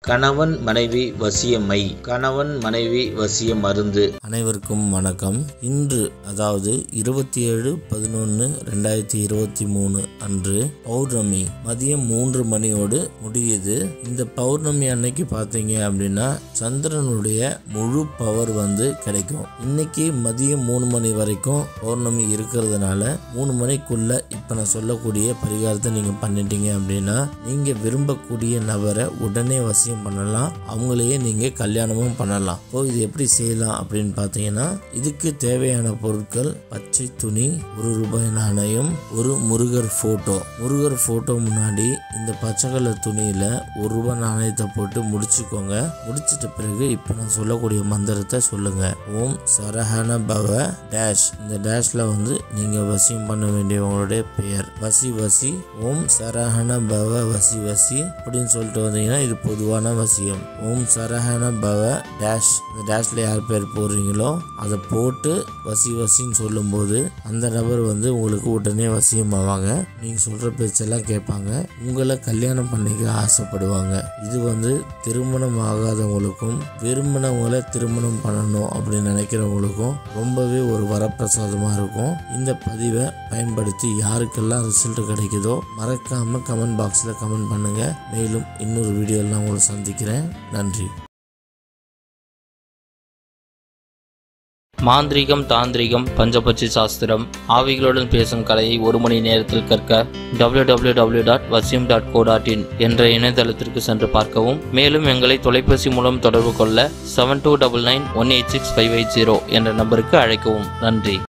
கணவன் மனைவி வசியமை கணவன் மனைவி வசிய மருந்து அனைவருக்கும் வணக்கம் இன்று அதாவது இருபத்தி ஏழு பதினொன்று ரெண்டாயிரத்தி இருபத்தி மூணு அன்று பௌர்ணமி மதியம் மூன்று மணியோடு முடியுது இந்த பௌர்ணமி அன்னைக்கு பார்த்தீங்க அப்படின்னா சந்திரனுடைய முழு பவர் வந்து கிடைக்கும் இன்னைக்கு மதியம் மூணு மணி வரைக்கும் பௌர்ணமி இருக்கிறதுனால மூணு மணிக்குள்ள இப்போ நான் சொல்லக்கூடிய பரிகாரத்தை நீங்கள் பண்ணிட்டீங்க அப்படின்னா நீங்கள் விரும்பக்கூடிய நபரை உடனே வசியம் பண்ணலாம் அவங்களையே நீங்கள் கல்யாணமும் பண்ணலாம் இப்போ இது எப்படி செய்யலாம் அப்படின்னு பார்த்தீங்கன்னா இதுக்கு தேவையான பொருட்கள் பச்சை துணி ஒரு ரூபாய் நாணயம் ஒரு முருகர் ஃபோட்டோ முருகர் ஃபோட்டோ முன்னாடி இந்த பச்சை கலர் துணியில் ஒரு ரூபாய் நாணயத்தை போட்டு முடிச்சுக்கோங்க முடிச்சிட்ட பிறகு இப்போ நான் சொல்லக்கூடிய மந்திரத்தை சொல்லுங்க ஓம் சரஹண பவ டேஷ் இந்த டேஷ்ல வந்து நீங்க வசியம் பண்ண வேண்டியவங்களுடைய பெயர் வசி வசி ஓம் சரஹண பவ வசி வசி அப்படின்னு சொல்லிட்டு வந்தீங்கன்னா இது பொதுவான வசியம் ஓம் சரஹண பவ டேஷ் இந்த டேஷ்ல யார் பேர் போடுறீங்களோ அதை போட்டு வசி வசின்னு சொல்லும்போது அந்த நபர் வந்து உங்களுக்கு உடனே வசியம் ஆவாங்க நீங்க சொல்ற பேச்செல்லாம் கேட்பாங்க உங்களை கல்யாணம் பண்ணிக்க ஆசைப்படுவாங்க இது வந்து திருமணம் ஆகாதவங்களுக்கும் விரும்பினவங்களை திருமணம் பண்ணணும் அப்படின்னு நினைக்கிறவங்களுக்கும் ரொம்பவே ஒரு வரப்பிரசாதமாக இருக்கும் இந்த பதிவை பயன்படுத்தி யாருக்கெல்லாம் ரிசல்ட் கிடைக்குதோ மறக்காம கமெண்ட் பாக்ஸில் கமெண்ட் பண்ணுங்க மேலும் இன்னொரு வீடியோவில் நான் உங்களை சந்திக்கிறேன் நன்றி மாந்திரீகம் தாந்திரிகம் பஞ்சபட்சி சாஸ்திரம் ஆவிகளுடன் பேசும் கலையை ஒரு மணி நேரத்தில் கற்க www.vasim.co.in டாட் வசியம் டாட் கோ டாட் இன் என்ற இணையதளத்திற்கு சென்று பார்க்கவும் மேலும் எங்களை தொலைபேசி மூலம் தொடர்பு கொள்ள seven two double nine one eight six five eight zero என்ற நம்பருக்கு அழைக்கவும் நன்றி